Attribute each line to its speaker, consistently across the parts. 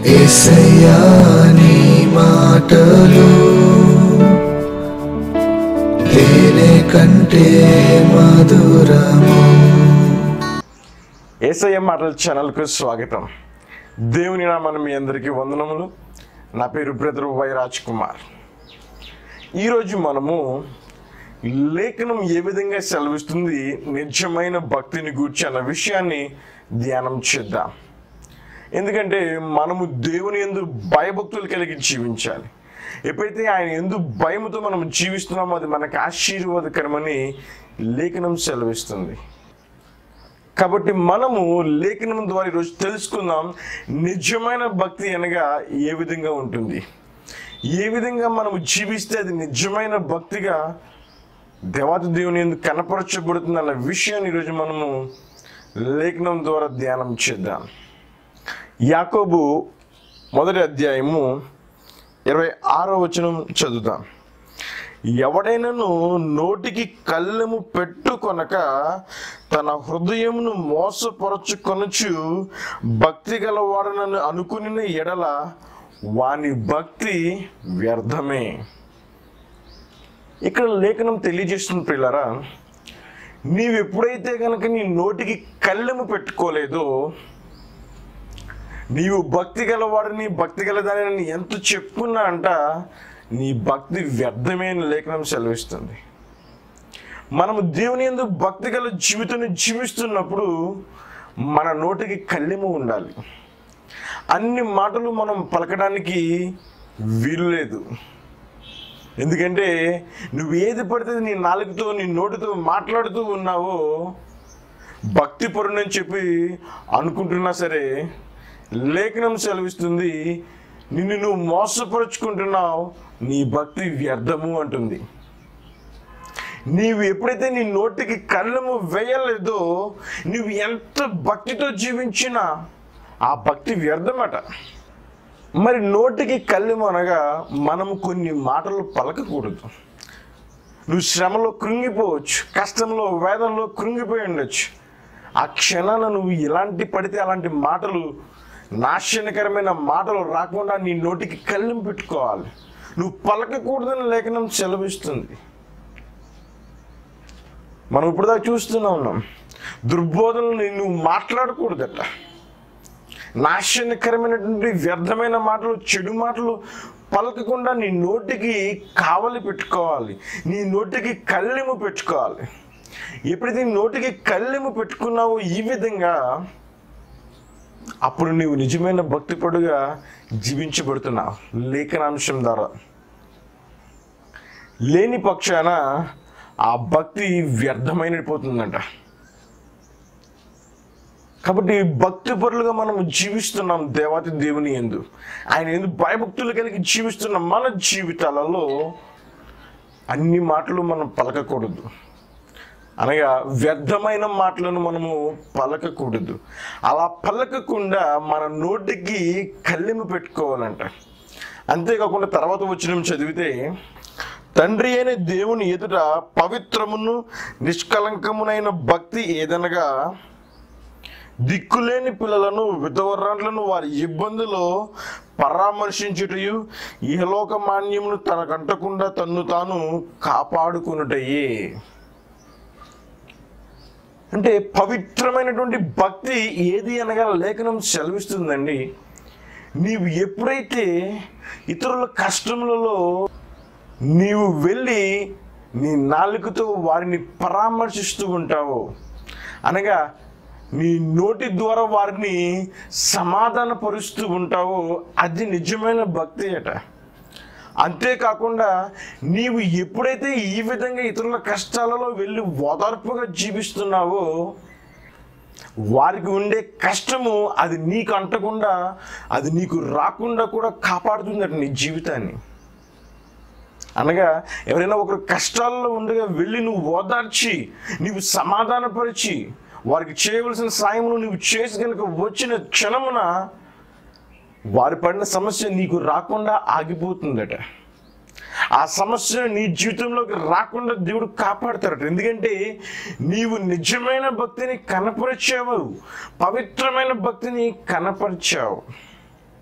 Speaker 1: ఏసయ్యా నీ మాటలు తేనె కంటే మధురము
Speaker 2: ఏసయ్య మాటల ఛానల్కు స్వాగతం దేవుని నామన మీ అందరికీ వందనములు నా పేరు బ్రదర్ వై రాజ్ కుమార్ ఈరోజు మనము లేఖనం ఏ విధంగా సెలవిస్తుంది నిజమైన భక్తిని గూర్చి అన్న విషయాన్ని ధ్యానం చేద్దాం ఎందుకంటే మనము దేవుని ఎందు భయభక్తులు కలిగి జీవించాలి ఎప్పుడైతే ఆయన ఎందు భయముతో మనం జీవిస్తున్నామో అది మనకు ఆశీర్వాదకరమని లేఖనం సెలవిస్తుంది కాబట్టి మనము లేఖనం ద్వారా ఈరోజు తెలుసుకుందాం నిజమైన భక్తి అనగా ఏ విధంగా ఉంటుంది ఏ విధంగా మనము జీవిస్తే అది నిజమైన భక్తిగా దేవాతి దేవుని ఎందుకు కనపరచబడుతుంది అన్న విషయాన్ని ఈరోజు మనము లేఖనం ద్వారా ధ్యానం చేద్దాం యాకోబు మొదటి అధ్యాయము ఇరవై ఆరో వచనం చదువుదాం ఎవడైనను నోటికి కళ్ళెము పెట్టుకొనక తన హృదయమును మోసపరచుకొనచు భక్తి గలవాడనని అనుకుని ఎడల వాని భక్తి వ్యర్థమే ఇక్కడ లేఖనం తెలియజేస్తుంది పిల్లరా నీవు ఎప్పుడైతే కనుక నీ నోటికి కళ్ళెము పెట్టుకోలేదో నీవు భక్తి గలవాడిని భక్తి గలదాని ఎంత చెప్పుకున్నా అంట నీ భక్తి వ్యర్థమైన లేఖనం సెలవిస్తుంది మనము దేవుని ఎందు భక్తి గల జీవితాన్ని జీవిస్తున్నప్పుడు మన నోటికి కళ్ళెము ఉండాలి అన్ని మాటలు మనం పలకడానికి వీలు లేదు ఎందుకంటే నువ్వు ఏది పడితే నీ నాలుగుతో నీ నోటితో మాట్లాడుతూ ఉన్నావో భక్తి పరుణని చెప్పి అనుకుంటున్నా సరే లేఖనం సెలవిస్తుంది నిన్ను నువ్వు మోసపరుచుకుంటున్నావు నీ భక్తి వ్యర్థము అంటుంది నీవు ఎప్పుడైతే నీ నోటికి కళ్ళము వేయలేదో నువ్వు ఎంత భక్తితో జీవించినా ఆ భక్తి వ్యర్థమట మరి నోటికి కళ్ళెము అనగా మనము కొన్ని మాటలు పలకకూడదు నువ్వు శ్రమలో కృంగిపోవచ్చు కష్టంలో వేదంలో కృంగిపోయి ఉండొచ్చు ఆ క్షణాన నువ్వు ఎలాంటి పడితే అలాంటి మాటలు నాశనకరమైన మాటలు రాకుండా నీ నోటికి కళ్ళెం పెట్టుకోవాలి నువ్వు పలకకూడదని లేఖనం సెలవిస్తుంది మనం ఇప్పుడు దాకా చూస్తూనే ఉన్నాం దుర్బోధనని నువ్వు మాట్లాడకూడదట నాశనకరమైనటువంటి వ్యర్థమైన మాటలు చెడు మాటలు పలకకుండా నీ నోటికి కావలి పెట్టుకోవాలి నీ నోటికి కళ్ళెము పెట్టుకోవాలి ఎప్పుడైతే నీ నోటికి కళ్ళెము పెట్టుకున్నావో ఈ విధంగా అప్పుడు నీవు నిజమైన భక్తిపడుగా జీవించబడుతున్నావు లేఖనాంశం ద్వారా లేని పక్షాన ఆ భక్తి వ్యర్థమైనపోతుందంట కాబట్టి భక్తి పరులుగా మనం జీవిస్తున్నాం దేవాతి దేవుని ఎందు ఆయన ఎందు భయభక్తులు కలిగి జీవిస్తున్న మన జీవితాలలో అన్ని మాటలు మనం పలకకూడదు అనగా వ్యర్థమైన మాటలను మనము పలకకూడదు అలా పలకకుండా మన నోటికి కళ్ళెము పెట్టుకోవాలంట అంతేకాకుండా తర్వాత వచ్చిన చదివితే తండ్రి అయిన దేవుని ఎదుట పవిత్రమును నిష్కలంకమునైన భక్తి ఏదనగా దిక్కులేని పిల్లలను విధవరాండ్లను వారి ఇబ్బందులో పరామర్శించుటయు ఇహలోక మాన్యమును తనకంటకుండా తన్ను తాను కాపాడుకునుటయే అంటే పవిత్రమైనటువంటి భక్తి ఏది అనగా లేఖనం సెలవిస్తుందండి నీవు ఎప్పుడైతే ఇతరుల కష్టములలో నీవు వెళ్ళి నీ నాలుకతో వారిని పరామర్శిస్తూ ఉంటావో అనగా నీ నోటి ద్వారా వారిని సమాధానపరుస్తూ ఉంటావో అది నిజమైన భక్తి అట అంతేకాకుండా నీవు ఎప్పుడైతే ఈ విధంగా ఇతరుల కష్టాలలో వెళ్ళి ఓదార్పుగా జీవిస్తున్నావో వారికి ఉండే కష్టము అది నీకు అంటకుండా అది నీకు రాకుండా కూడా కాపాడుతుందట నీ జీవితాన్ని అనగా ఎవరైనా ఒకరు కష్టాల్లో ఉండగా వెళ్ళి నువ్వు ఓదార్చి నీవు సమాధానపరిచి వారికి చేయవలసిన సాయమును నువ్వు చేసి కనుక వచ్చిన క్షణమున వారి పడిన సమస్య నీకు రాకుండా ఆగిపోతుందట ఆ సమస్య నీ జీవితంలోకి రాకుండా దేవుడు కాపాడతాడట ఎందుకంటే నీవు నిజమైన భక్తిని కనపరిచావు పవిత్రమైన భక్తిని కనపరిచావు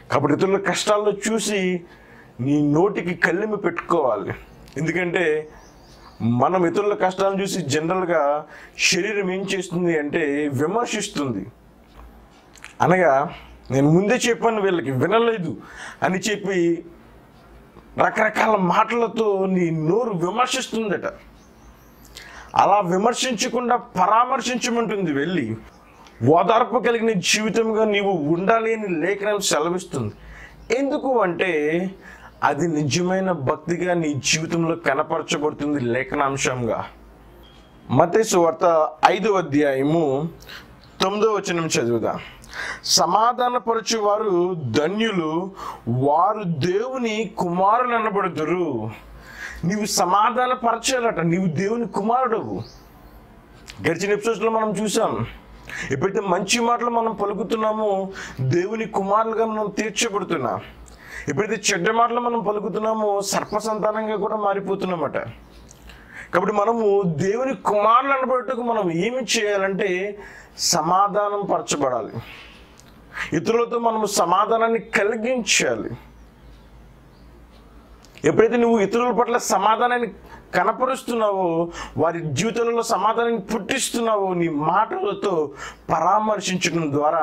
Speaker 2: కాబట్టి ఇతరుల కష్టాల్లో చూసి నీ నోటికి కళ్ళెము పెట్టుకోవాలి ఎందుకంటే మనం ఇతరుల కష్టాలను చూసి జనరల్గా శరీరం ఏం చేస్తుంది అంటే విమర్శిస్తుంది అనగా నేను ముందే చెప్పాను వీళ్ళకి వినలేదు అని చెప్పి రకరకాల మాటలతో నీ నోరు విమర్శిస్తుందట అలా విమర్శించకుండా పరామర్శించమంటుంది వెళ్ళి ఓదార్పు కలిగిన జీవితంగా నీవు ఉండాలి అని లేఖనం సెలవిస్తుంది ఎందుకు అంటే అది నిజమైన భక్తిగా నీ జీవితంలో కనపరచబడుతుంది లేఖనాంశంగా మతేసు వార్త ఐదో అధ్యాయము తొమ్మిదో వచనం చదువుదాం సమాధానపరచు వారు ధన్యులు వారు దేవుని కుమారులు అనబడుదురు నీవు సమాధాన పరచాలట నీవు దేవుని కుమారుడవు గడిచిన ఎపిసోడ్స్లో మనం చూసాం ఎప్పుడైతే మంచి మాటలు మనం పలుకుతున్నామో దేవుని కుమారులుగా మనం తీర్చబడుతున్నాం ఎప్పుడైతే చెడ్డ మాటలు మనం పలుకుతున్నామో సర్పసంతానంగా కూడా మారిపోతున్నామట కాబట్టి మనము దేవుని కుమారులు అనబడుటకు మనం ఏమి చేయాలంటే సమాధానం పరచబడాలి ఇతరులతో మనము సమాధానాన్ని కలిగించాలి ఎప్పుడైతే నువ్వు ఇతరుల పట్ల సమాధానాన్ని కనపరుస్తున్నావో వారి జీవితంలో సమాధానాన్ని పుట్టిస్తున్నావో నీ మాటలతో పరామర్శించడం ద్వారా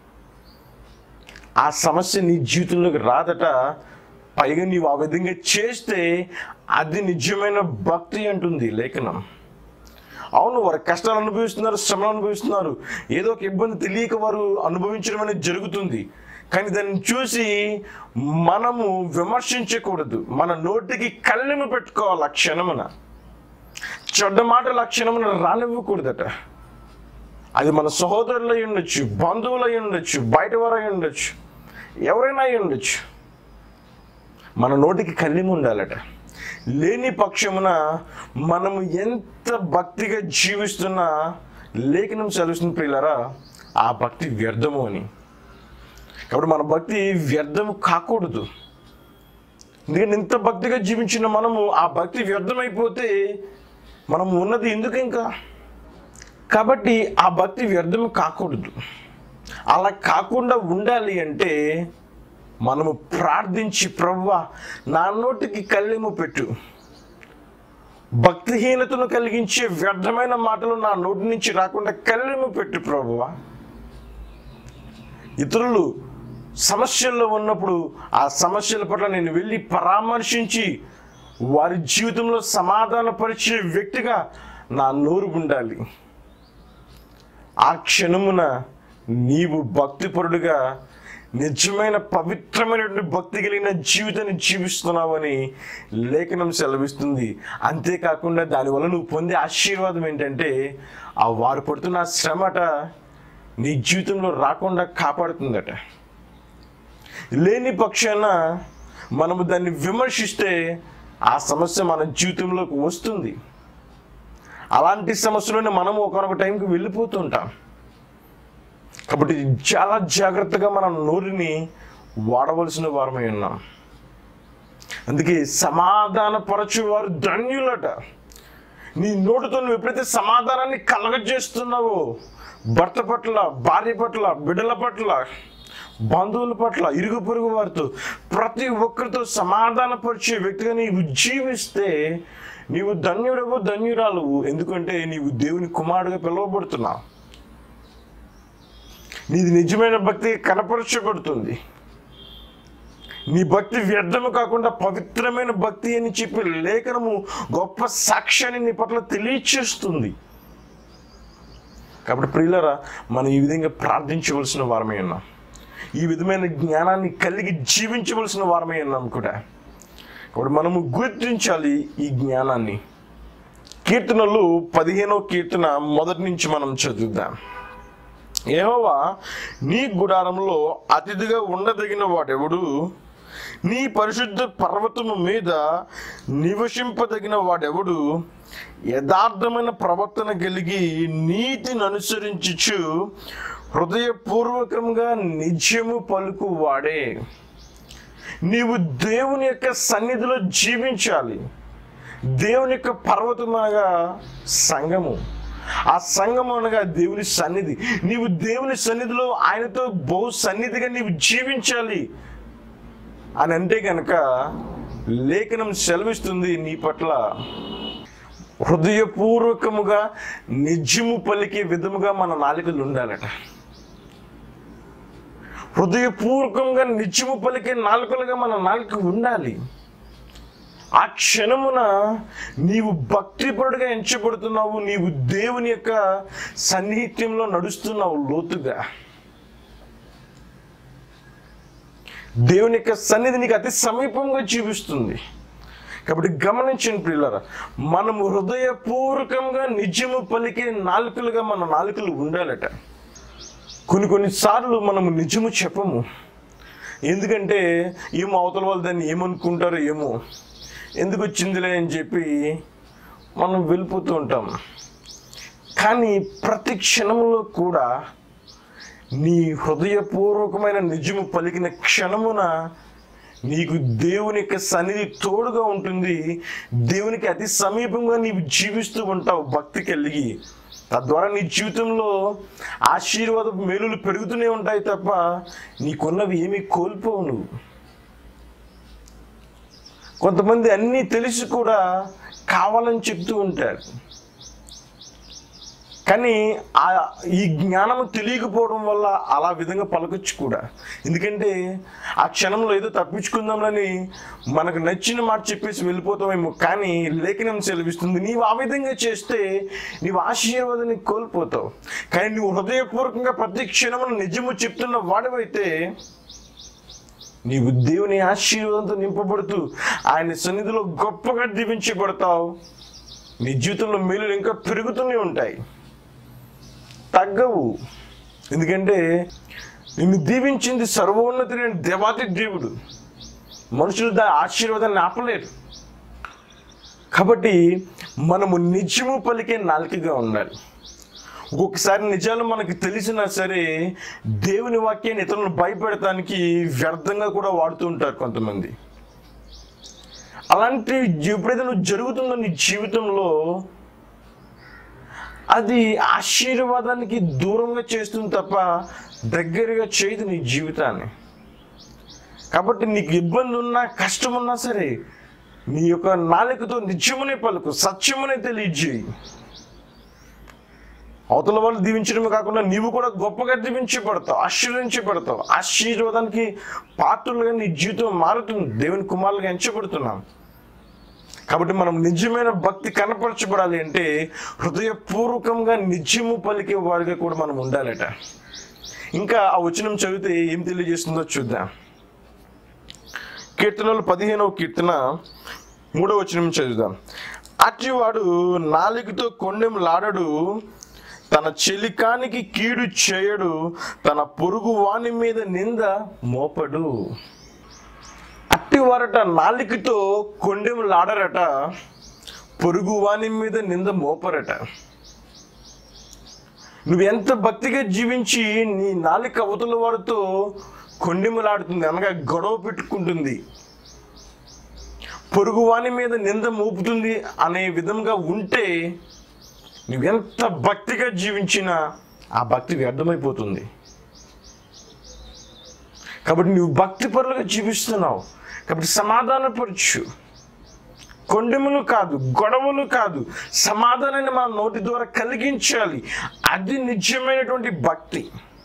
Speaker 2: ఆ సమస్య నీ జీవితంలోకి రాదట పైగా నీవు ఆ విధంగా చేస్తే అది నిజమైన భక్తి అంటుంది లేఖనం అవును వారు కష్టాలు అనుభవిస్తున్నారు శ్రమలు అనుభవిస్తున్నారు ఏదో ఒక ఇబ్బంది తెలియక వారు అనుభవించడం అనేది జరుగుతుంది కానీ దాన్ని చూసి మనము విమర్శించకూడదు మన నోటికి కళ్ళెము పెట్టుకోవాలి ఆ క్షణమున చెడ్డ మాటలు ఆ క్షణమున రానివ్వకూడదట అది మన సహోదరులు అయి ఉండొచ్చు బంధువులు అయి ఉండొచ్చు బయట వారు అయి ఉండొచ్చు ఎవరైనా అయి ఉండొచ్చు మన నోటికి కళ్ళెము ఉండాలట లేని పక్షమున మనము ఎంత భక్తిగా జీవిస్తున్నా లేఖనం సెలవుస్తుంది ప్రియులరా ఆ భక్తి వ్యర్థము అని కాబట్టి మన భక్తి వ్యర్థము కాకూడదు ఎందుకంటే ఇంత భక్తిగా జీవించిన మనము ఆ భక్తి వ్యర్థమైపోతే మనం ఉన్నది ఎందుకు ఇంకా కాబట్టి ఆ భక్తి వ్యర్థం కాకూడదు అలా కాకుండా ఉండాలి అంటే మనము ప్రార్థించి ప్రవ్వా నా నోటికి కళ్ళెము పెట్టు భక్తిహీనతను కలిగించే వ్యర్థమైన మాటలు నా నోటి నుంచి రాకుండా కళ్ళెము పెట్టు ప్రభువా ఇతరులు సమస్యల్లో ఉన్నప్పుడు ఆ సమస్యల పట్ల నేను వెళ్ళి పరామర్శించి వారి జీవితంలో సమాధానపరిచే వ్యక్తిగా నా నోరు ఉండాలి ఆ క్షణమున నీవు భక్తిపరుడుగా నిజమైన పవిత్రమైనటువంటి భక్తి కలిగిన జీవితాన్ని జీవిస్తున్నావని లేఖనం సెలవిస్తుంది అంతేకాకుండా దానివల్ల నువ్వు పొందే ఆశీర్వాదం ఏంటంటే ఆ వారు పడుతున్న ఆ శ్రమట నీ జీవితంలో రాకుండా కాపాడుతుందట లేని పక్షాన మనము దాన్ని విమర్శిస్తే ఆ సమస్య మన జీవితంలోకి వస్తుంది అలాంటి సమస్యలోనే మనము ఒకనొక టైంకి వెళ్ళిపోతుంటాం కాబట్టి చాలా జాగ్రత్తగా మన నోరుని వాడవలసిన వారమై ఉన్నాం అందుకే సమాధాన పరచువారు ధన్యులట నీ నోటితో నువ్వు ఎప్పుడైతే సమాధానాన్ని కలగజేస్తున్నావో భర్త పట్ల భార్య పట్ల బిడ్డల పట్ల బంధువుల పట్ల ఇరుగు పొరుగు వారితో ప్రతి ఒక్కరితో సమాధానపరిచే వ్యక్తిగా నీవు జీవిస్తే నీవు ధన్యుడవు ధన్యురాలు ఎందుకంటే నీవు దేవుని కుమారుడుగా పిలువబడుతున్నావు నీది నిజమైన భక్తి కనపరచబడుతుంది నీ భక్తి వ్యర్థము కాకుండా పవిత్రమైన భక్తి అని చెప్పి లేఖనము గొప్ప సాక్ష్యాన్ని నీ పట్ల తెలియచేస్తుంది కాబట్టి ప్రియులరా మనం ఈ విధంగా ప్రార్థించవలసిన వారమే ఉన్నాం ఈ విధమైన జ్ఞానాన్ని కలిగి జీవించవలసిన వారమే ఉన్నాం కూడా కాబట్టి మనము గుర్తించాలి ఈ జ్ఞానాన్ని కీర్తనలు పదిహేనో కీర్తన మొదటి నుంచి మనం చదువుదాం యెహోవా నీ గుడారంలో అతిథిగా ఉండదగిన వాడెవడు నీ పరిశుద్ధ పర్వతము మీద నివసింపదగిన వాడెవడు యథార్థమైన ప్రవర్తన కలిగి నీతిని అనుసరించుచు హృదయపూర్వకంగా నిజము పలుకు వాడే నీవు దేవుని యొక్క సన్నిధిలో జీవించాలి దేవుని యొక్క పర్వతం అనగా సంఘము ఆ సంఘం అనగా దేవుని సన్నిధి నీవు దేవుని సన్నిధిలో ఆయనతో బహు సన్నిధిగా నీవు జీవించాలి అని అంటే కనుక లేఖనం సెలవిస్తుంది నీ పట్ల హృదయపూర్వకముగా నిజము పలికే విధముగా మన నాలుకలు ఉండాలట హృదయపూర్వకంగా నిత్యము పలికే నాలుకలుగా మన నాలుక ఉండాలి ఆ క్షణమున నీవు భక్తిపరుడుగా ఎంచబడుతున్నావు నీవు దేవుని యొక్క సన్నిహిత్యంలో నడుస్తున్నావు లోతుగా దేవుని యొక్క సన్నిధి నీకు అతి సమీపంగా చూపిస్తుంది కాబట్టి గమనించండి పిల్లరా మనము హృదయపూర్వకంగా నిజము పలికే నాలుకలుగా మన నాలుకలు ఉండాలట కొన్ని కొన్నిసార్లు మనము నిజము చెప్పము ఎందుకంటే ఏమో అవతల వాళ్ళు దాన్ని ఏమనుకుంటారో ఏమో ఎందుకు వచ్చిందిలే అని చెప్పి మనం వెళ్ళిపోతూ ఉంటాం కానీ ప్రతి క్షణంలో కూడా నీ హృదయపూర్వకమైన నిజము పలికిన క్షణమున నీకు దేవుని యొక్క సన్నిధి తోడుగా ఉంటుంది దేవునికి అతి సమీపంగా నీవు జీవిస్తూ ఉంటావు భక్తి కలిగి తద్వారా నీ జీవితంలో ఆశీర్వాద మేలులు పెరుగుతూనే ఉంటాయి తప్ప నీకున్నవి ఏమీ కోల్పోవు నువ్వు కొంతమంది అన్నీ తెలిసి కూడా కావాలని చెప్తూ ఉంటారు కానీ ఆ ఈ జ్ఞానం తెలియకపోవడం వల్ల అలా విధంగా పలకొచ్చు కూడా ఎందుకంటే ఆ క్షణంలో ఏదో తప్పించుకుందాంలని మనకు నచ్చిన మాట చెప్పేసి వెళ్ళిపోతామేమో కానీ లేఖనం సెలవిస్తుంది నీవు ఆ విధంగా చేస్తే నీవు ఆశీర్వాదాన్ని కోల్పోతావు కానీ నువ్వు హృదయపూర్వకంగా ప్రతి క్షణమును నిజము చెప్తున్న వాడివైతే నీవు దేవుని ఆశీర్వాదంతో నింపబడుతూ ఆయన సన్నిధిలో గొప్పగా దీవించబడతావు నీ జీవితంలో మేలులు ఇంకా పెరుగుతూనే ఉంటాయి తగ్గవు ఎందుకంటే నిన్ను దీవించింది సర్వోన్నతి దేవాతి దేవుడు మనుషులు దా ఆశీర్వాదాన్ని ఆపలేరు కాబట్టి మనము నిజము పలికే నాలుకగా ఉండాలి ఒక్కొక్కసారి నిజాలు మనకు తెలిసినా సరే దేవుని వాక్యాన్ని ఇతరులను భయపెడటానికి వ్యర్థంగా కూడా వాడుతూ ఉంటారు కొంతమంది అలాంటి ఎప్పుడైతే నువ్వు జరుగుతుందో నీ జీవితంలో అది ఆశీర్వాదానికి దూరంగా చేస్తుంది తప్ప దగ్గరగా చేయదు నీ జీవితాన్ని కాబట్టి నీకు ఇబ్బంది ఉన్నా కష్టం ఉన్నా సరే నీ యొక్క నాలుకతో నిత్యమునే పలుకు సత్యమునే తెలియజేయి అవతల వాళ్ళు దీవించడమే కాకుండా నీవు కూడా గొప్పగా దీవించబడతావు ఆశీర్వదించబడతావు ఆశీర్వాదానికి పాత్రలుగా నీ జీవితం మారుతుంది దేవుని కుమారులుగా ఎంచబడుతున్నాం కాబట్టి మనం నిజమైన భక్తి కనపరచబడాలి అంటే హృదయపూర్వకంగా నిజము పలికే వారిగా కూడా మనం ఉండాలట ఇంకా ఆ వచనం చదివితే ఏం తెలియజేస్తుందో చూద్దాం కీర్తనలు పదిహేనవ కీర్తన మూడవ వచనం చదువుదాం అట్టివాడు నాలుగుతో కొండెంలాడడు తన చెలికానికి కీడు చేయడు తన పొరుగు వాని మీద నింద మోపడు అట్టివారట నాలికతో కొండెంలాడరట పొరుగు వాని మీద నింద మోపరట నువ్వు ఎంత భక్తిగా జీవించి నీ నాలిక అవతల వారితో కొండెములాడుతుంది అనగా గొడవ పెట్టుకుంటుంది పొరుగు వాని మీద నింద మోపుతుంది అనే విధంగా ఉంటే నువ్వెంత భక్తిగా జీవించినా ఆ భక్తి వ్యర్థమైపోతుంది కాబట్టి నువ్వు భక్తి పరులుగా జీవిస్తున్నావు కాబట్టి సమాధానపరచు కొండెములు కాదు గొడవలు కాదు సమాధానాన్ని మన నోటి ద్వారా కలిగించాలి అది నిజమైనటువంటి భక్తి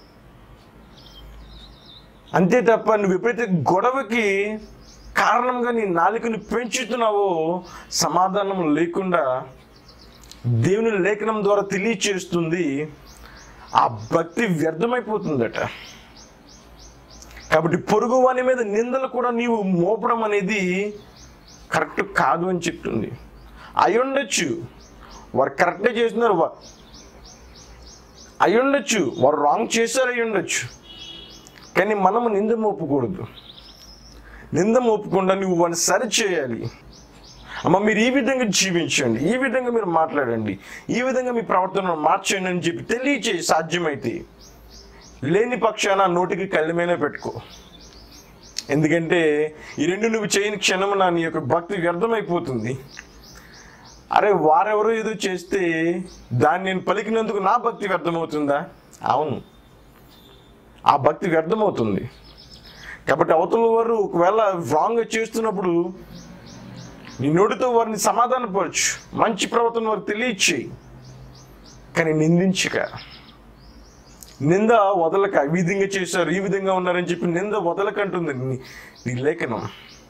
Speaker 2: అంతే తప్ప నువ్వు ఎప్పుడైతే గొడవకి కారణంగా నీ నాలుకను పెంచుతున్నావో సమాధానం లేకుండా దేవుని లేఖనం ద్వారా తెలియచేస్తుంది ఆ భక్తి వ్యర్థమైపోతుందట కాబట్టి పొరుగు వాని మీద నిందలు కూడా నీవు మోపడం అనేది కరెక్ట్ కాదు అని చెప్తుంది అయ్యుండొచ్చు వారు కరెక్టే చేస్తున్నారు వా- అయ్యుండొచ్చు వారు రాంగ్ చేశారు అయ్యుండొచ్చు కానీ మనము నింద మోపకూడదు నింద మోపకుండా నువ్వు వాడిని సరి చేయాలి అమ్మ మీరు ఈ విధంగా జీవించండి ఈ విధంగా మీరు మాట్లాడండి ఈ విధంగా మీ ప్రవర్తనను మార్చండి అని చెప్పి తెలియచేయి సాధ్యమైతే లేని పక్షాన నోటికి కళ్ళమేనే పెట్టుకో ఎందుకంటే ఈ రెండు నువ్వు చేయని క్షణము నా నీ యొక్క భక్తి వ్యర్థమైపోతుంది అరే వారెవరో ఏదో చేస్తే దాన్ని నేను పలికినందుకు నా భక్తి వ్యర్థమవుతుందా అవును ఆ భక్తి వ్యర్థమవుతుంది కాబట్టి అవతల వారు ఒకవేళ రాంగ్గా చేస్తున్నప్పుడు నీ నోటితో వారిని సమాధానపరచు మంచి ప్రవర్తన వారికి తెలియచేయి కానీ నిందించక నింద వదలక ఈ విధంగా చేశారు ఈ విధంగా ఉన్నారని చెప్పి నింద వదలకంటుంది నీ నీ లేఖనం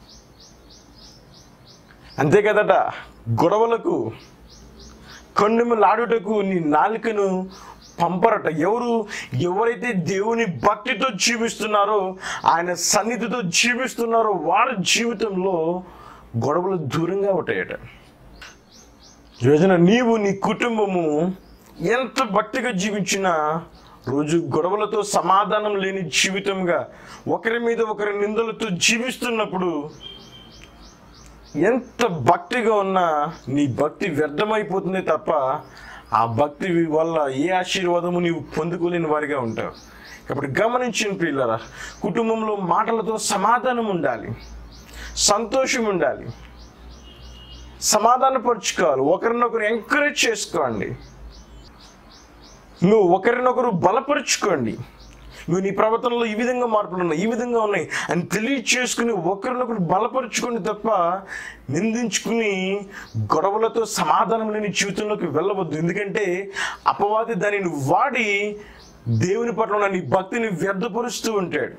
Speaker 2: అంతే కదట గొడవలకు కన్నుములాడుటకు నీ నాలుకను పంపరట ఎవరు ఎవరైతే దేవుని భక్తితో జీవిస్తున్నారో ఆయన సన్నిధితో జీవిస్తున్నారో వారి జీవితంలో గొడవలు దూరంగా ఉంటాయట ఈ రోజున నీవు నీ కుటుంబము ఎంత భక్తిగా జీవించినా రోజు గొడవలతో సమాధానం లేని జీవితంగా ఒకరి మీద ఒకరి నిందలతో జీవిస్తున్నప్పుడు ఎంత భక్తిగా ఉన్నా నీ భక్తి వ్యర్థమైపోతుంది తప్ప ఆ భక్తి వల్ల ఏ ఆశీర్వాదము నీవు పొందుకోలేని వారిగా ఉంటావు కాబట్టి గమనించిన పిల్లరా కుటుంబంలో మాటలతో సమాధానం ఉండాలి సంతోషం ఉండాలి సమాధానపరుచుకోవాలి ఒకరినొకరు ఎంకరేజ్ చేసుకోండి నువ్వు ఒకరినొకరు బలపరుచుకోండి నువ్వు నీ ప్రవర్తనలో ఈ విధంగా మార్పులు ఉన్నాయి ఈ విధంగా ఉన్నాయి అని తెలియచేసుకుని ఒకరినొకరు బలపరుచుకొని తప్ప నిందించుకుని గొడవలతో సమాధానం లేని జీవితంలోకి వెళ్ళవద్దు ఎందుకంటే అపవాది దానిని వాడి దేవుని పట్ల ఉన్న నీ భక్తిని వ్యర్థపరుస్తూ ఉంటాడు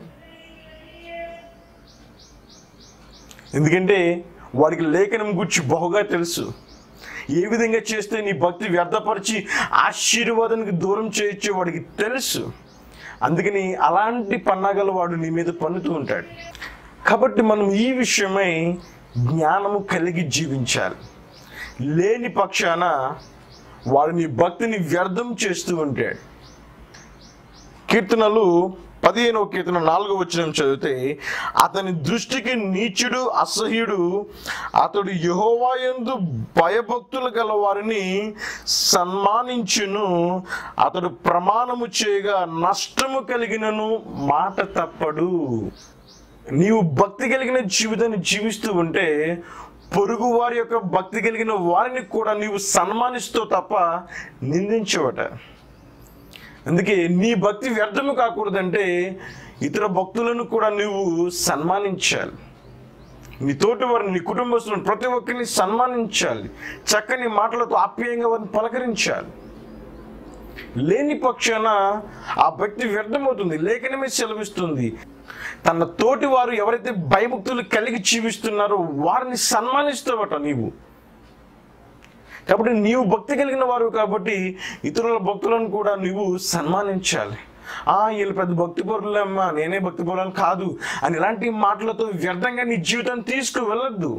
Speaker 2: ఎందుకంటే వాడికి లేఖనం గురించి బహుగా తెలుసు ఏ విధంగా చేస్తే నీ భక్తి వ్యర్థపరిచి ఆశీర్వాదానికి దూరం చేయొచ్చో వాడికి తెలుసు అందుకని అలాంటి పన్నాగలు వాడు నీ మీద పన్నుతూ ఉంటాడు కాబట్టి మనం ఈ విషయమై జ్ఞానము కలిగి జీవించాలి లేని పక్షాన వాడు నీ భక్తిని వ్యర్థం చేస్తూ ఉంటాడు కీర్తనలు పదిహేనవ కీర్తన నాలుగో వచ్చిన చదివితే అతని దృష్టికి నీచుడు అసహ్యుడు అతడు యహోవాయందు భయభక్తులు గల వారిని సన్మానించును అతడు ప్రమాణము చేయగా నష్టము కలిగినను మాట తప్పడు నీవు భక్తి కలిగిన జీవితాన్ని జీవిస్తూ ఉంటే పొరుగు వారి యొక్క భక్తి కలిగిన వారిని కూడా నీవు సన్మానిస్తూ తప్ప నిందించవట అందుకే నీ భక్తి వ్యర్థము కాకూడదంటే ఇతర భక్తులను కూడా నువ్వు సన్మానించాలి నీ తోటి వారిని నీ కుటుంబస్తులను ప్రతి ఒక్కరిని సన్మానించాలి చక్కని మాటలతో ఆప్యాయంగా వారిని పలకరించాలి లేని పక్షాన ఆ భక్తి వ్యర్థమవుతుంది లేఖనమే సెలవిస్తుంది తన తోటి వారు ఎవరైతే భయభక్తులు కలిగి జీవిస్తున్నారో వారిని సన్మానిస్తావట నీవు కాబట్టి నీవు భక్తి కలిగిన వారు కాబట్టి ఇతరుల భక్తులను కూడా నువ్వు సన్మానించాలి ఆ వీళ్ళు పెద్ద భక్తి పరులమ్మా నేనే భక్తి పరులను కాదు అని ఇలాంటి మాటలతో వ్యర్థంగా నీ జీవితాన్ని తీసుకు వెళ్ళొద్దు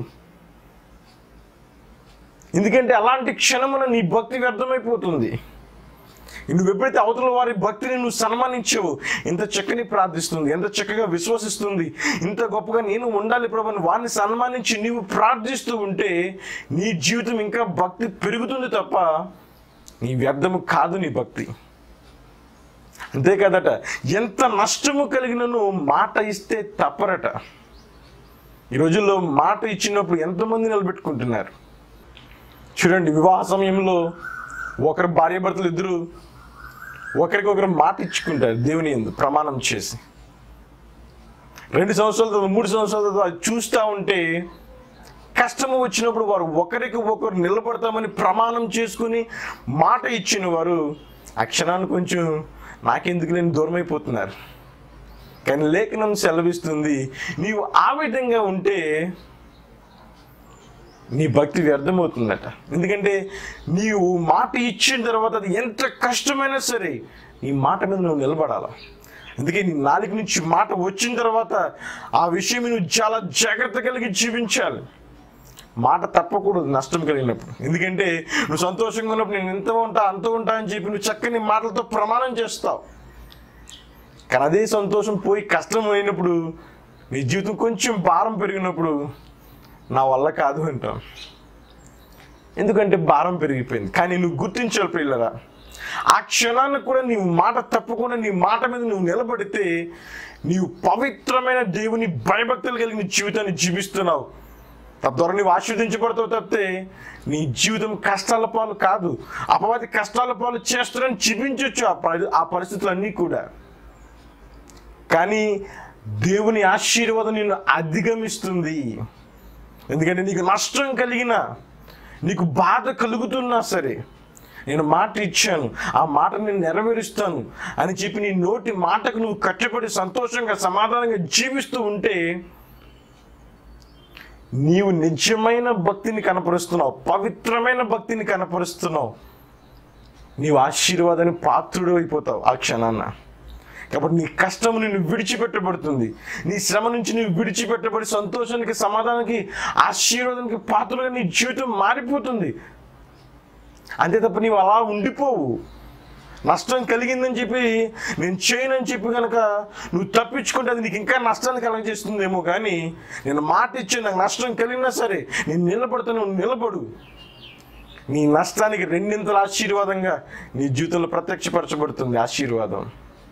Speaker 2: ఎందుకంటే అలాంటి క్షణమున నీ భక్తి వ్యర్థమైపోతుంది నువ్వు ఎప్పుడైతే అవతల వారి భక్తిని నువ్వు సన్మానించావు ఎంత చక్కని ప్రార్థిస్తుంది ఎంత చక్కగా విశ్వసిస్తుంది ఇంత గొప్పగా నేను ఉండాలి ప్రభు అని వారిని సన్మానించి నీవు ప్రార్థిస్తూ ఉంటే నీ జీవితం ఇంకా భక్తి పెరుగుతుంది తప్ప నీ వ్యర్థము కాదు నీ భక్తి అంతే కదట ఎంత నష్టము కలిగినను మాట ఇస్తే తప్పరట ఈ రోజుల్లో మాట ఇచ్చినప్పుడు ఎంతమంది నిలబెట్టుకుంటున్నారు చూడండి వివాహ సమయంలో ఒకరు భార్యాభర్తలు ఇద్దరు ఒకరికొకరు మాట ఇచ్చుకుంటారు దేవుని ఎందు ప్రమాణం చేసి రెండు సంవత్సరాల తర్వాత మూడు సంవత్సరాల తర్వాత అది చూస్తూ ఉంటే కష్టము వచ్చినప్పుడు వారు ఒకరికి ఒకరు నిలబడతామని ప్రమాణం చేసుకుని మాట ఇచ్చిన వారు ఆ క్షణాన్ని కొంచెం నాకెందుకు లేని దూరం అయిపోతున్నారు కానీ లేఖనం సెలవిస్తుంది నీవు ఆ విధంగా ఉంటే నీ భక్తి వ్యర్థమవుతుందట ఎందుకంటే నీవు మాట ఇచ్చిన తర్వాత అది ఎంత కష్టమైనా సరే నీ మాట మీద నువ్వు నిలబడాల అందుకే నీ నాలుగు నుంచి మాట వచ్చిన తర్వాత ఆ విషయం నువ్వు చాలా జాగ్రత్త కలిగి జీవించాలి మాట తప్పకూడదు నష్టం కలిగినప్పుడు ఎందుకంటే నువ్వు సంతోషంగా ఉన్నప్పుడు నేను ఎంత ఉంటా అంత ఉంటా అని చెప్పి నువ్వు చక్కని మాటలతో ప్రమాణం చేస్తావు కానీ అదే సంతోషం పోయి కష్టం అయినప్పుడు నీ జీవితం కొంచెం భారం పెరిగినప్పుడు నా వల్ల కాదు అంటాం ఎందుకంటే భారం పెరిగిపోయింది కానీ నువ్వు గుర్తించాలి పిల్లరా ఆ క్షణాన్ని కూడా నీ మాట తప్పకుండా నీ మాట మీద నువ్వు నిలబడితే నీవు పవిత్రమైన దేవుని భయభక్తులు కలిగిన జీవితాన్ని జీవిస్తున్నావు తద్వారా నీవు ఆశీర్వదించబడతావు తప్పితే నీ జీవితం కష్టాల పాలు కాదు అపవాది కష్టాల పాలు చేస్తారని చూపించవచ్చు ఆ పరి ఆ పరిస్థితులన్నీ కూడా కానీ దేవుని ఆశీర్వాదం నిన్ను అధిగమిస్తుంది ఎందుకంటే నీకు నష్టం కలిగిన నీకు బాధ కలుగుతున్నా సరే నేను మాట ఇచ్చాను ఆ మాట నేను నెరవేరుస్తాను అని చెప్పి నీ నోటి మాటకు నువ్వు కట్టుబడి సంతోషంగా సమాధానంగా జీవిస్తూ ఉంటే నీవు నిజమైన భక్తిని కనపరుస్తున్నావు పవిత్రమైన భక్తిని కనపరుస్తున్నావు నీవు ఆశీర్వాదాన్ని పాత్రుడు అయిపోతావు ఆ క్షణాన్న కాబట్టి నీ కష్టము నిన్ను విడిచిపెట్టబడుతుంది నీ శ్రమ నుంచి నీవు విడిచిపెట్టబడి సంతోషానికి సమాధానానికి ఆశీర్వాదానికి పాత్రగా నీ జీవితం మారిపోతుంది అంతే తప్ప నీవు అలా ఉండిపోవు నష్టం కలిగిందని చెప్పి నేను చేయనని చెప్పి కనుక నువ్వు తప్పించుకుంటే అది నీకు ఇంకా నష్టాన్ని కలగజేస్తుందేమో కానీ నేను మాట ఇచ్చి నాకు నష్టం కలిగినా సరే నేను నిలబడతాను నువ్వు నిలబడు నీ నష్టానికి రెండింతల ఆశీర్వాదంగా నీ జీవితంలో ప్రత్యక్షపరచబడుతుంది ఆశీర్వాదం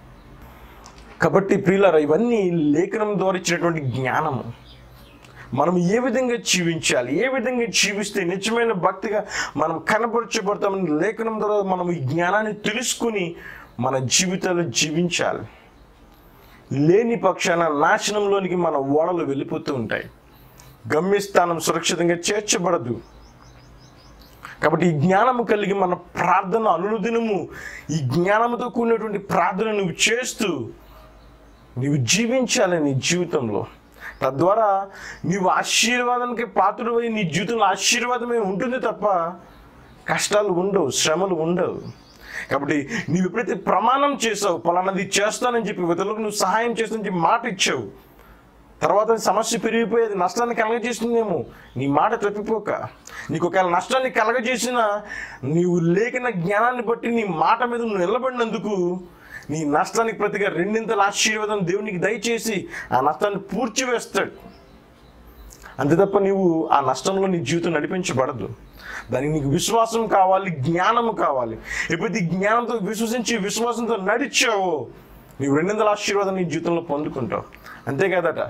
Speaker 2: కాబట్టి ప్రియులారా ఇవన్నీ లేఖనం ద్వారా ఇచ్చినటువంటి జ్ఞానము మనం ఏ విధంగా జీవించాలి ఏ విధంగా జీవిస్తే నిజమైన భక్తిగా మనం కనపరచబడతామని లేఖనం ద్వారా మనం ఈ జ్ఞానాన్ని తెలుసుకుని మన జీవితాలు జీవించాలి లేని పక్షాన నాశనంలోనికి మన ఓడలు వెళ్ళిపోతూ ఉంటాయి గమ్యస్థానం సురక్షితంగా చేర్చబడదు కాబట్టి ఈ జ్ఞానము కలిగి మన ప్రార్థన అనుదినము ఈ జ్ఞానముతో కూడినటువంటి ప్రార్థన నువ్వు చేస్తూ నీవు జీవించాలి నీ జీవితంలో తద్వారా నీవు ఆశీర్వాదానికి పాత్రుడై నీ జీవితంలో ఆశీర్వాదమే ఉంటుంది తప్ప కష్టాలు ఉండవు శ్రమలు ఉండవు కాబట్టి నీవు ఎప్పుడైతే ప్రమాణం చేసావు పలానది చేస్తానని చెప్పి ఇతరులకు నువ్వు సహాయం చేస్తానని చెప్పి మాట ఇచ్చావు తర్వాత సమస్య పెరిగిపోయేది నష్టాన్ని కలగజేస్తుందేమో నీ మాట తప్పిపోక నీకు ఒకవేళ నష్టాన్ని కలగజేసిన నీవు లేఖన జ్ఞానాన్ని బట్టి నీ మాట మీద నువ్వు నిలబడినందుకు నీ నష్టానికి ప్రతిగా రెండింతల ఆశీర్వాదం దేవునికి దయచేసి ఆ నష్టాన్ని పూడ్చివేస్తాడు అంతే తప్ప నీవు ఆ నష్టంలో నీ జీవితం నడిపించబడదు దానికి నీకు విశ్వాసం కావాలి జ్ఞానము కావాలి ఎప్పుడైతే ఈ జ్ఞానంతో విశ్వసించి విశ్వాసంతో నడిచావో నీవు రెండింతల ఆశీర్వాదం నీ జీవితంలో పొందుకుంటావు అంతే కదట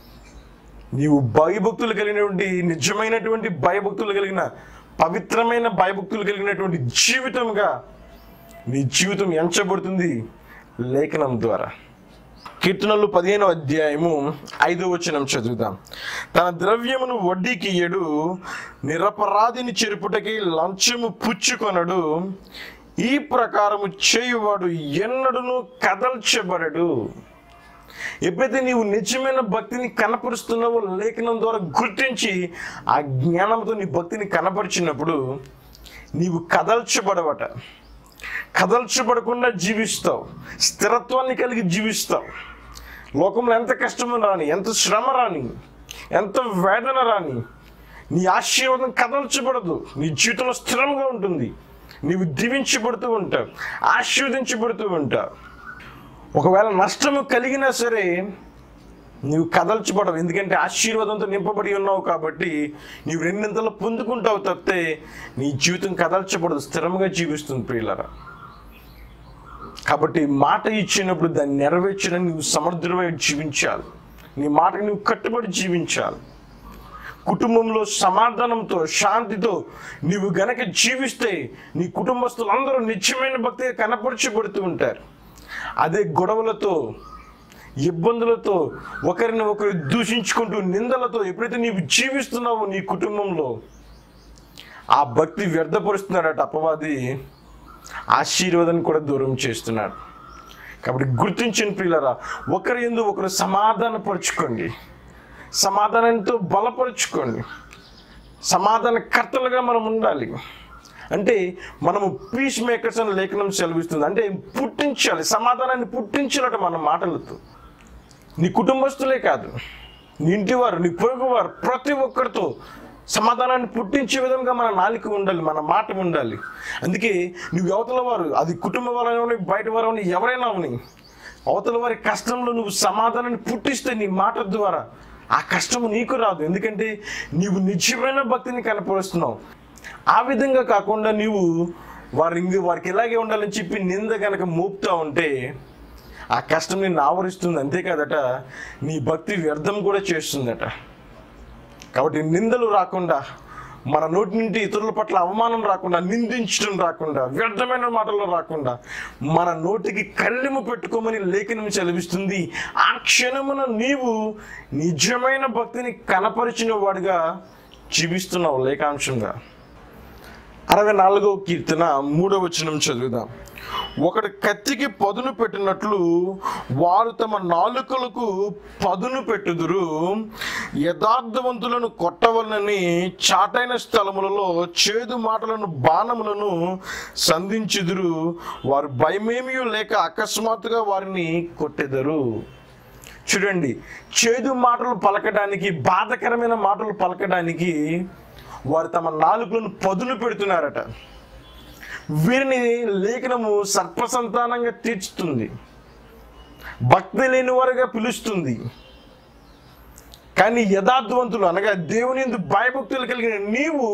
Speaker 2: నీవు భయభక్తులు కలిగినటువంటి నిజమైనటువంటి భయభక్తులు కలిగిన పవిత్రమైన భయభక్తులు కలిగినటువంటి జీవితంగా నీ జీవితం ఎంచబడుతుంది లేఖనం ద్వారా కీర్తనలు పదిహేను అధ్యాయము ఐదో వచనం చదువుదాం తన ద్రవ్యమును వడ్డీకి ఇయ్యడు నిరపరాధిని చెరుపుటకి లంచము పుచ్చుకొనడు ఈ ప్రకారము చేయువాడు ఎన్నడును కదల్చబడడు ఎప్పుడైతే నీవు నిజమైన భక్తిని కనపరుస్తున్నావో లేఖనం ద్వారా గుర్తించి ఆ జ్ఞానంతో నీ భక్తిని కనపరిచినప్పుడు నీవు కదల్చబడవట కదల్చబడకుండా జీవిస్తావు స్థిరత్వాన్ని కలిగి జీవిస్తావు లోకంలో ఎంత కష్టం రాని ఎంత శ్రమ రాని ఎంత వేదన రాని నీ ఆశీర్వాదం కదల్చబడదు నీ జీవితంలో స్థిరంగా ఉంటుంది నీవు దీవించబడుతూ ఉంటావు ఆశీర్వదించబడుతూ ఉంటావు ఒకవేళ నష్టము కలిగినా సరే నీవు కదల్చబడవు ఎందుకంటే ఆశీర్వాదంతో నింపబడి ఉన్నావు కాబట్టి నీవు రెండింతలు పొందుకుంటావు తప్పితే నీ జీవితం కదల్చబడదు స్థిరంగా జీవిస్తుంది ప్రియులరా కాబట్టి మాట ఇచ్చినప్పుడు దాన్ని నెరవేర్చడానికి నువ్వు సమర్థుడమై జీవించాలి నీ మాటకు నువ్వు కట్టుబడి జీవించాలి కుటుంబంలో సమాధానంతో శాంతితో నీవు గనక జీవిస్తే నీ కుటుంబస్తులందరూ నిత్యమైన భక్తిగా కనపరచబడుతూ ఉంటారు అదే గొడవలతో ఇబ్బందులతో ఒకరిని ఒకరు దూషించుకుంటూ నిందలతో ఎప్పుడైతే నీవు జీవిస్తున్నావో నీ కుటుంబంలో ఆ భక్తి వ్యర్థపరుస్తున్నాడట అపవాది ఆశీర్వాదాన్ని కూడా దూరం చేస్తున్నాడు కాబట్టి గుర్తించిన ప్రియులరా ఒకరి ఎందు ఒకరు సమాధానపరుచుకోండి సమాధానంతో బలపరుచుకోండి సమాధాన కర్తలుగా మనం ఉండాలి అంటే మనము పీస్ మేకర్స్ అని లేఖనం సెలవిస్తుంది అంటే పుట్టించాలి సమాధానాన్ని పుట్టించాలట మన మాటలతో నీ కుటుంబస్తులే కాదు నీ ఇంటివారు నీ పొరుగువారు ప్రతి ఒక్కరితో సమాధానాన్ని పుట్టించే విధంగా మన నాలిక ఉండాలి మన మాట ఉండాలి అందుకే నువ్వు అవతల వారు అది కుటుంబ వారైనా బయట వారైనా ఎవరైనా అవని అవతల వారి కష్టంలో నువ్వు సమాధానాన్ని పుట్టిస్తే నీ మాట ద్వారా ఆ కష్టము నీకు రాదు ఎందుకంటే నీవు నిజమైన భక్తిని కనపరుస్తున్నావు ఆ విధంగా కాకుండా నీవు వారి ఇంక వారికి ఇలాగే ఉండాలని చెప్పి నింద కనుక మోపుతా ఉంటే ఆ కష్టం నిన్ను ఆవరిస్తుంది అంతేకాదట నీ భక్తి వ్యర్థం కూడా చేస్తుందట కాబట్టి నిందలు రాకుండా మన నోటి నుండి ఇతరుల పట్ల అవమానం రాకుండా నిందించడం రాకుండా వ్యర్థమైన మాటలు రాకుండా మన నోటికి కళ్ళెము పెట్టుకోమని లేఖనం చదివిస్తుంది ఆ క్షణమున నీవు నిజమైన భక్తిని కనపరిచిన వాడిగా జీవిస్తున్నావు లేఖాంశంగా అరవై నాలుగవ కీర్తన మూడవ వచనం చదువుదాం ఒకటి కత్తికి పదును పెట్టినట్లు వారు తమ నాలుకలకు పదును పెట్టుదురు యథార్థవంతులను కొట్టవలనని చాటైన స్థలములలో చేదు మాటలను బాణములను సంధించుదురు వారు భయమేమీ లేక అకస్మాత్తుగా వారిని కొట్టెదరు చూడండి చేదు మాటలు పలకడానికి బాధకరమైన మాటలు పలకడానికి వారు తమ నాలుకలను పదును పెడుతున్నారట వీరిని లేఖనము సర్పసంతానంగా తీర్చుతుంది భక్తి లేని వారుగా పిలుస్తుంది కానీ యథార్థవంతులు అనగా దేవుని యందు భయభక్తులు కలిగిన నీవు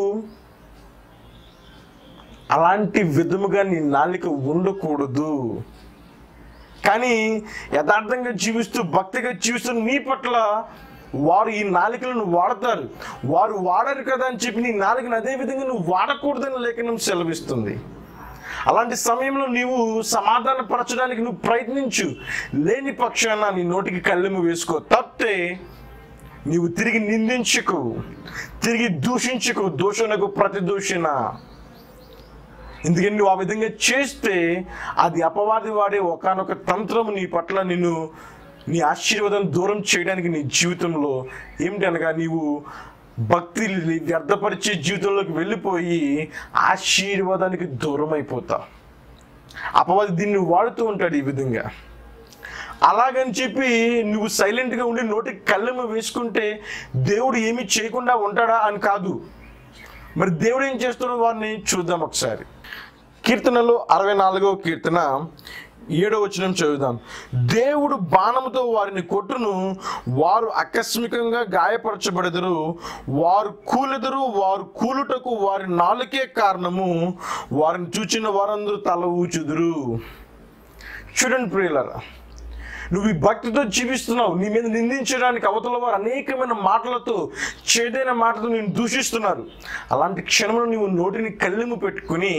Speaker 2: అలాంటి విధముగా నీ నాలిక ఉండకూడదు కానీ యథార్థంగా జీవిస్తూ భక్తిగా జీవిస్తూ నీ పట్ల వారు ఈ నాలికలను వాడతారు వారు వాడరు కదా అని చెప్పి నీ నాలుకను అదే విధంగా నువ్వు వాడకూడదని లేఖనం సెలవిస్తుంది అలాంటి సమయంలో నీవు సమాధాన పరచడానికి నువ్వు ప్రయత్నించు లేని పక్షాన నీ నోటికి కళ్ళెము వేసుకో తప్పితే నీవు తిరిగి నిందించుకు తిరిగి దూషించుకు దూషణకు ప్రతి దూషణ ఎందుకంటే నువ్వు ఆ విధంగా చేస్తే అది అపవాది వాడే ఒకనొక తంత్రము నీ పట్ల నిన్ను నీ ఆశీర్వాదం దూరం చేయడానికి నీ జీవితంలో ఏమిటనగా నీవు భక్తి వ్యర్థపరిచే జీవితంలోకి వెళ్ళిపోయి ఆశీర్వాదానికి దూరం అయిపోతావు అపవాది దీన్ని వాడుతూ ఉంటాడు ఈ విధంగా అలాగని చెప్పి నువ్వు సైలెంట్గా ఉండి నోటికి కళ్ళెము వేసుకుంటే దేవుడు ఏమీ చేయకుండా ఉంటాడా అని కాదు మరి దేవుడు ఏం చేస్తున్నాడు వారిని చూద్దాం ఒకసారి కీర్తనలో అరవై నాలుగవ కీర్తన ఏడో వచనం చదువుదాం దేవుడు బాణముతో వారిని కొట్టును వారు ఆకస్మికంగా గాయపరచబడెదరు వారు కూలెదరు వారు కూలుటకు వారి నాలుకే కారణము వారిని చూచిన వారందరూ తల ఊచుదురు చూడండి ప్రియులరా నువ్వు ఈ భక్తితో జీవిస్తున్నావు నీ మీద నిందించడానికి అవతల వారు అనేకమైన మాటలతో చేదైన మాటలతో నేను దూషిస్తున్నారు అలాంటి క్షణంలో నీవు నోటిని కళ్ళెము పెట్టుకుని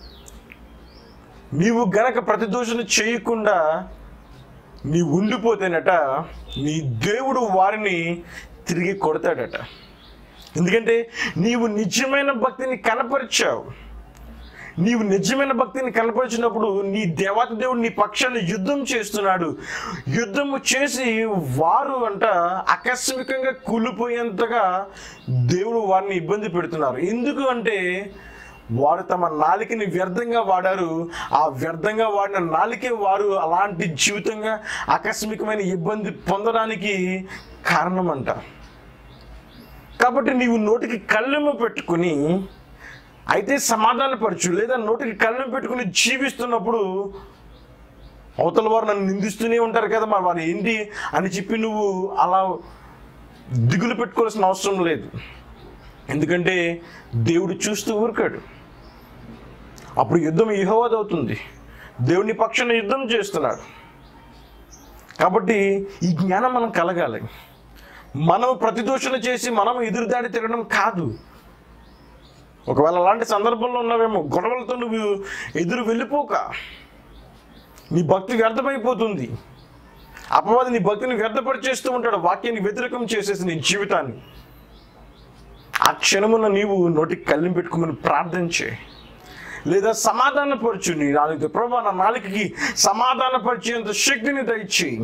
Speaker 2: నీవు గనక ప్రతిదూషణ చేయకుండా నీ ఉండిపోతేనట నీ దేవుడు వారిని తిరిగి కొడతాడట ఎందుకంటే నీవు నిజమైన భక్తిని కనపరిచావు నీవు నిజమైన భక్తిని కనపరిచినప్పుడు నీ దేవత దేవుడు నీ పక్షాన్ని యుద్ధం చేస్తున్నాడు యుద్ధము చేసి వారు అంట ఆకస్మికంగా కూలిపోయేంతగా దేవుడు వారిని ఇబ్బంది పెడుతున్నారు ఎందుకు అంటే వారు తమ నాలికని వ్యర్థంగా వాడారు ఆ వ్యర్థంగా వాడిన నాలికే వారు అలాంటి జీవితంగా ఆకస్మికమైన ఇబ్బంది పొందడానికి కారణమంట కాబట్టి నీవు నోటికి కళ్ళెము పెట్టుకుని అయితే సమాధానపరచు లేదా నోటికి కళ్ళెం పెట్టుకుని జీవిస్తున్నప్పుడు అవతల వారు నన్ను నిందిస్తూనే ఉంటారు కదా మరి వారు ఏంటి అని చెప్పి నువ్వు అలా దిగులు పెట్టుకోవాల్సిన అవసరం లేదు ఎందుకంటే దేవుడు చూస్తూ ఊరుకాడు అప్పుడు యుద్ధం అవుతుంది దేవుని పక్షాన యుద్ధం చేస్తున్నాడు కాబట్టి ఈ జ్ఞానం మనం కలగాలి మనం ప్రతిదోషణ చేసి మనం ఎదురుదాడి తిరగడం కాదు ఒకవేళ అలాంటి సందర్భంలో ఉన్నావేమో గొడవలతో నువ్వు ఎదురు వెళ్ళిపోక నీ భక్తి వ్యర్థమైపోతుంది అపవాది నీ భక్తిని వ్యర్థపరిచేస్తూ ఉంటాడు వాక్యాన్ని వ్యతిరేకం చేసేసి నీ జీవితాన్ని ఆ క్షణమున నీవు నోటికి కళ్ళని పెట్టుకోమని ప్రార్థించే లేదా సమాధానపరచు నీ నాలుగు ప్రభా నా నాలుకకి సమాధానపరిచేంత శక్తిని దయచేయి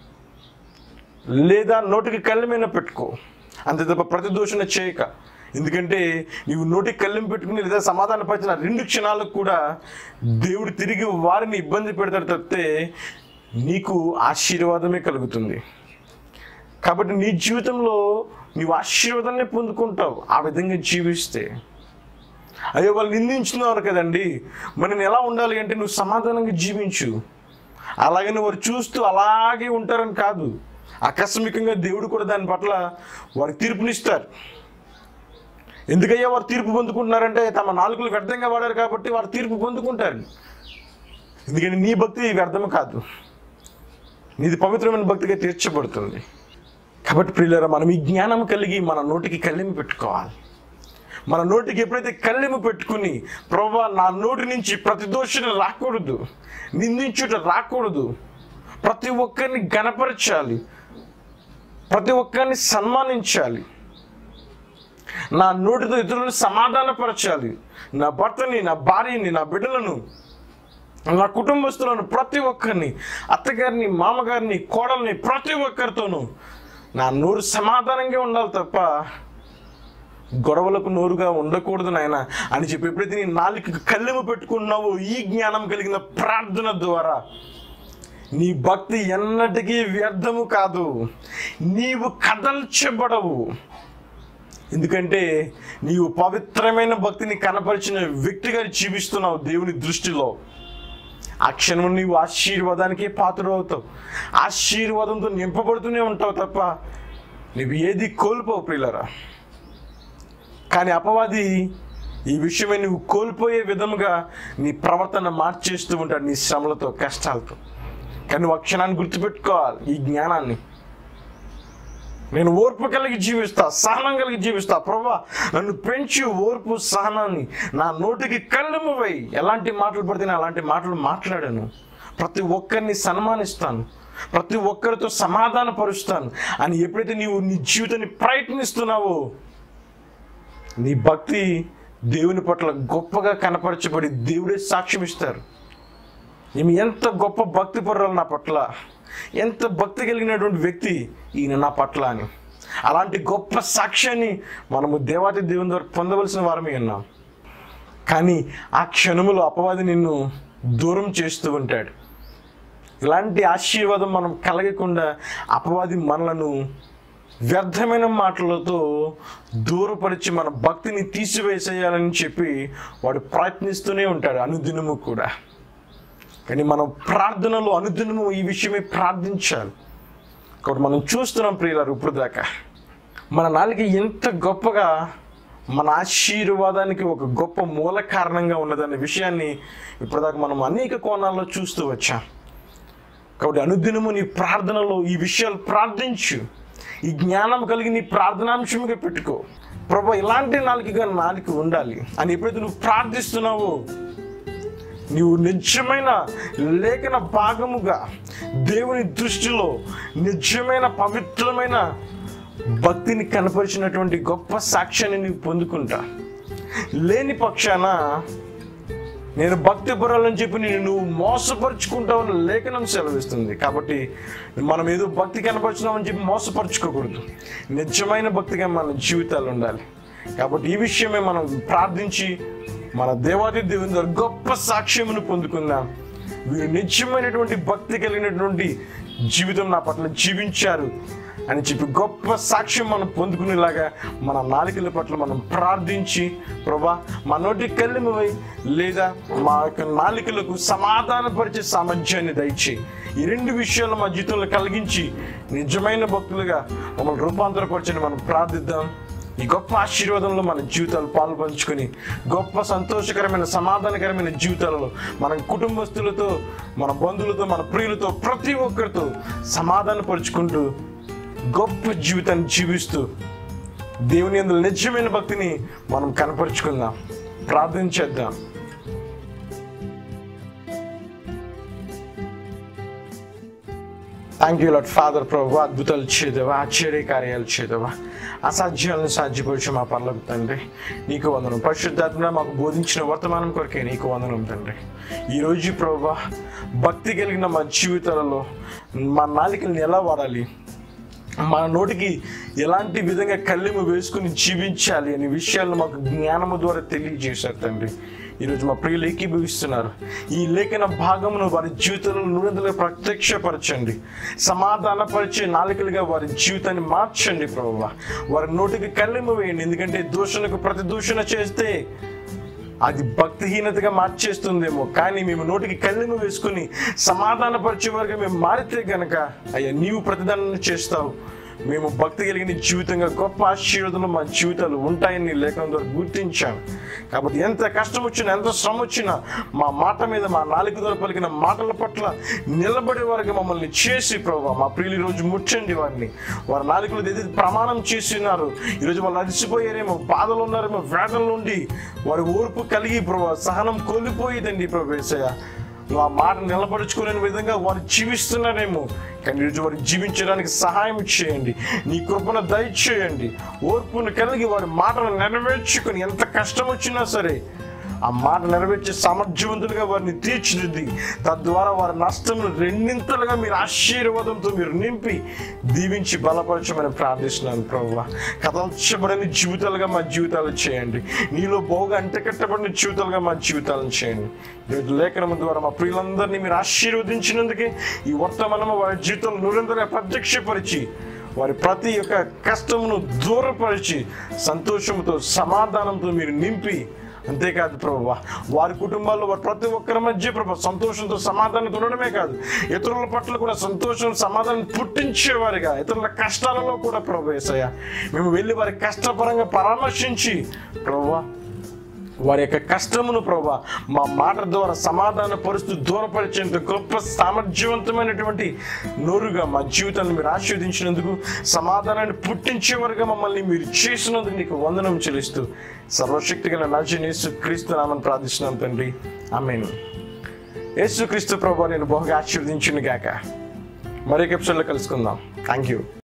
Speaker 2: లేదా నోటికి కళ్ళ మీద పెట్టుకో అంతే తప్ప ప్రతిదూషణ చేయక ఎందుకంటే నీవు నోటికి కళ్ళెం పెట్టుకుని లేదా సమాధానపరిచిన రెండు క్షణాలకు కూడా దేవుడు తిరిగి వారిని ఇబ్బంది పెడతాడు తప్పితే నీకు ఆశీర్వాదమే కలుగుతుంది కాబట్టి నీ జీవితంలో నీవు ఆశీర్వాదాన్ని పొందుకుంటావు ఆ విధంగా జీవిస్తే అయ్యో వాళ్ళు నిందించుతున్నారు కదండి మరి నేను ఎలా ఉండాలి అంటే నువ్వు సమాధానంగా జీవించు అలాగని వారు చూస్తూ అలాగే ఉంటారని కాదు ఆకస్మికంగా దేవుడు కూడా దాని పట్ల వారికి తీర్పునిస్తారు ఎందుకయ్యా వారు తీర్పు పొందుకుంటున్నారంటే తమ నాలుగులు వ్యర్థంగా వాడారు కాబట్టి వారు తీర్పు పొందుకుంటారు ఎందుకంటే నీ భక్తి వ్యర్థం కాదు నీది పవిత్రమైన భక్తిగా తీర్చబడుతుంది కాబట్టి ప్రియులరా మనం ఈ జ్ఞానం కలిగి మన నోటికి కళ్ళెమి పెట్టుకోవాలి మన నోటికి ఎప్పుడైతే కళ్ళెము పెట్టుకుని ప్రభా నా నోటి నుంచి ప్రతి దోషణ రాకూడదు నిందించుట రాకూడదు ప్రతి ఒక్కరిని గణపరచాలి ప్రతి ఒక్కరిని సన్మానించాలి నా నోటితో ఇతరులను సమాధానపరచాలి నా భర్తని నా భార్యని నా బిడ్డలను నా కుటుంబస్తులను ప్రతి ఒక్కరిని అత్తగారిని మామగారిని కోడల్ని ప్రతి ఒక్కరితోనూ నా నోరు సమాధానంగా ఉండాలి తప్ప గొడవలకు నోరుగా ఉండకూడదు నాయన అని చెప్పి ఎప్పుడైతే నీ నాలుగు కళ్ళెము పెట్టుకున్నావో ఈ జ్ఞానం కలిగిన ప్రార్థన ద్వారా నీ భక్తి ఎన్నటికీ వ్యర్థము కాదు నీవు కదల్చబడవు ఎందుకంటే నీవు పవిత్రమైన భక్తిని కనపరిచిన వ్యక్తిగా జీవిస్తున్నావు దేవుని దృష్టిలో ఆ క్షణం నీవు ఆశీర్వాదానికి పాత్ర అవుతావు ఆశీర్వాదంతో నింపబడుతూనే ఉంటావు తప్ప నువ్వు ఏది కోల్పోవు ప్రియులరా కానీ అపవాది ఈ విషయమే నువ్వు కోల్పోయే విధముగా నీ ప్రవర్తన మార్చేస్తూ ఉంటాడు నీ శ్రమలతో కష్టాలతో కానీ నువ్వు ఆ క్షణాన్ని గుర్తుపెట్టుకోవాలి ఈ జ్ఞానాన్ని నేను ఓర్పు కలిగి జీవిస్తా సహనం కలిగి జీవిస్తా ప్రభా నన్ను పెంచు ఓర్పు సహనాన్ని నా నోటికి కళ్ళెము వేయి ఎలాంటి మాటలు పడితే నేను అలాంటి మాటలు మాట్లాడాను ప్రతి ఒక్కరిని సన్మానిస్తాను ప్రతి ఒక్కరితో సమాధాన పరుస్తాను అని ఎప్పుడైతే నీవు నీ జీవితాన్ని ప్రయత్నిస్తున్నావో నీ భక్తి దేవుని పట్ల గొప్పగా కనపరచబడి దేవుడే సాక్ష్యం ఇస్తారు ఈమె ఎంత గొప్ప భక్తి పరురాలు నా పట్ల ఎంత భక్తి కలిగినటువంటి వ్యక్తి ఈయన నా పట్ల అని అలాంటి గొప్ప సాక్ష్యాన్ని మనము దేవాతి దేవుని ద్వారా పొందవలసిన వారమే ఉన్నాం కానీ ఆ క్షణములో అపవాది నిన్ను దూరం చేస్తూ ఉంటాడు ఇలాంటి ఆశీర్వాదం మనం కలగకుండా అపవాది మనలను వ్యర్థమైన మాటలతో దూరపరిచి మన భక్తిని తీసివేసేయాలని చెప్పి వాడు ప్రయత్నిస్తూనే ఉంటాడు అనుదినము కూడా కానీ మనం ప్రార్థనలో అనుదినము ఈ విషయమే ప్రార్థించాలి కాబట్టి మనం చూస్తున్నాం ప్రియులారు ఇప్పుడు దాకా మన నాలుక ఎంత గొప్పగా మన ఆశీర్వాదానికి ఒక గొప్ప మూల కారణంగా ఉన్నదనే విషయాన్ని ఇప్పటిదాకా మనం అనేక కోణాల్లో చూస్తూ వచ్చాం కాబట్టి అనుదినము నీ ప్రార్థనలో ఈ విషయాలు ప్రార్థించు ఈ జ్ఞానం కలిగి నీ ప్రార్థనాంశముగా పెట్టుకో ప్రభా ఇలాంటి నాలుగుగా నాలుగు ఉండాలి అని ఎప్పుడైతే నువ్వు ప్రార్థిస్తున్నావో నీవు నిజమైన లేఖన భాగముగా దేవుని దృష్టిలో నిజమైన పవిత్రమైన భక్తిని కనపరిచినటువంటి గొప్ప సాక్ష్యాన్ని నీవు పొందుకుంటా లేని పక్షాన నేను భక్తి పురాలని చెప్పి నేను నువ్వు మోసపరుచుకుంటావని లేఖనం సెలవిస్తుంది కాబట్టి మనం ఏదో భక్తి కనపరుచున్నామని చెప్పి మోసపరుచుకోకూడదు నిజమైన భక్తిగా మన జీవితాలు ఉండాలి కాబట్టి ఈ విషయమే మనం ప్రార్థించి మన దేవాది దేవుని ద్వారా గొప్ప సాక్ష్యమును పొందుకుందాం వీరు నిజమైనటువంటి భక్తి కలిగినటువంటి జీవితం నా పట్ల జీవించారు అని చెప్పి గొప్ప సాక్ష్యం మనం పొందుకునేలాగా మన నాలికల పట్ల మనం ప్రార్థించి ప్రభా మా నోటి కళ్ళెమవై లేదా మా యొక్క నాలికలకు సమాధానపరిచే సామర్థ్యాన్ని దయచేయి ఈ రెండు విషయాలు మా జీవితంలో కలిగించి నిజమైన భక్తులుగా మమ్మల్ని రూపాంతరపరచని మనం ప్రార్థిద్దాం ఈ గొప్ప ఆశీర్వాదంలో మన జీవితాలు పాలు పంచుకొని గొప్ప సంతోషకరమైన సమాధానకరమైన జీవితాలలో మన కుటుంబస్తులతో మన బంధువులతో మన ప్రియులతో ప్రతి ఒక్కరితో సమాధానపరుచుకుంటూ గొప్ప జీవితాన్ని జీవిస్తూ దేవుని అందులో నిజమైన భక్తిని మనం కనపరుచుకుందాం ప్రార్థన చేద్దాం థ్యాంక్ యూ లాట్ ఫాదర్ ప్రభు అద్భుతాలు చేదవా ఆశ్చర్య కార్యాలు చేదవా అసాధ్యాలను సాధ్యపరిచి మా పర్లకు తండ్రి నీకు వందనం పరిశుద్ధాత్మ మాకు బోధించిన వర్తమానం కొరకే నీకు వందనం తండ్రి ఈరోజు ప్రభు భక్తి కలిగిన మా జీవితాలలో మా నాలికల్ని ఎలా వాడాలి మన నోటికి ఎలాంటి విధంగా కళ్ళెము వేసుకుని జీవించాలి అనే విషయాలను మాకు జ్ఞానము ద్వారా తెలియజేశారు తండ్రి ఈరోజు మా ప్రియులు ఏకీభవిస్తున్నారు ఈ లేఖన భాగమును వారి జీవితంలో నూనెలుగా ప్రత్యక్షపరచండి సమాధానపరిచే నాలుకలుగా వారి జీవితాన్ని మార్చండి ప్రభు వారి నోటికి కళ్ళెము వేయండి ఎందుకంటే దూషణకు ప్రతి దూషణ చేస్తే అది భక్తిహీనతగా మార్చేస్తుందేమో కానీ మేము నోటికి కళ్ళెము వేసుకుని సమాధానపరిచే వరకు మేము మారితే గనక అయ్యా నీవు ప్రతిదానం చేస్తావు మేము భక్తి కలిగిన జీవితంగా గొప్ప ఆశీర్వాదాలు మా జీవితాలు ఉంటాయని నీ లేఖనం ద్వారా గుర్తించాం కాబట్టి ఎంత కష్టం వచ్చినా ఎంత శ్రమ వచ్చినా మా మాట మీద మా నాలుగు ద్వారా పలికిన మాటల పట్ల నిలబడే వారికి మమ్మల్ని చేసి ప్రభావ మా ప్రియులు ఈ రోజు ముట్టండి వారిని వారి నాలుగులో ఏదైతే ప్రమాణం చేసినారు ఈరోజు వాళ్ళు అలసిపోయారేమో బాధలు ఉన్నారేమో వేదనలు ఉండి వారి ఓర్పు కలిగి ప్రభావ సహనం కోల్పోయేదండి ప్రభు యేసయ్య నువ్వు ఆ మాట నిలబడుచుకునే విధంగా వారు జీవిస్తున్నారేమో కానీ ఈరోజు వారు జీవించడానికి సహాయం చేయండి నీ కృపను దయచేయండి ఓర్పును కలిగి వారి మాటను నెరవేర్చుకుని ఎంత కష్టం వచ్చినా సరే ఆ మాట నెరవేర్చే సామర్థ్యవంతులుగా వారిని తీర్చిదిద్ది తద్వారా వారి నష్టమును రెండింతలుగా మీరు ఆశీర్వాదంతో మీరు నింపి దీవించి బలపరచమని ప్రార్థిస్తున్నాను ప్రభు కదల్చబడని జీవితాలుగా మా జీవితాలు చేయండి నీలో బహుగా అంటకట్టబడిన జీవితాలుగా మా జీవితాలను చేయండి ఈరోజు లేఖనం ద్వారా మా ప్రియులందరినీ మీరు ఆశీర్వదించినందుకే ఈ వర్తమానము వారి జీవితంలో నిరంతరంగా ప్రత్యక్షపరిచి వారి ప్రతి ఒక్క కష్టమును దూరపరిచి సంతోషంతో సమాధానంతో మీరు నింపి అంతేకాదు ప్రభు వారి కుటుంబాల్లో వారి ప్రతి ఒక్కరి మధ్య ప్రభు సంతోషంతో సమాధానం ఉండడమే కాదు ఇతరుల పట్ల కూడా సంతోషం సమాధానం పుట్టించేవారిగా ఇతరుల కష్టాలలో కూడా ప్రభు ఏసయ్య మేము వెళ్ళి వారి కష్టపరంగా పరామర్శించి ప్రభు వారి యొక్క కష్టమును ప్రభా మా మాట ద్వారా సమాధాన పరుస్తూ దూరపరిచేంత గొప్ప సామర్థ్యవంతమైనటువంటి నోరుగా మా జీవితాన్ని మీరు ఆశీర్వదించినందుకు సమాధానాన్ని పుట్టించేవారుగా మమ్మల్ని మీరు చేసినందుకు నీకు వందనం చెల్లిస్తూ సర్వశక్తి గల నజనేసు క్రీస్తు నామని ప్రార్థిస్తున్నాం తండ్రి ఆమెను యేసు క్రీస్తు ప్రభా నేను బహుగా ఆశీర్వదించును గాక మరొక ఎపిసోడ్లో కలుసుకుందాం థ్యాంక్ యూ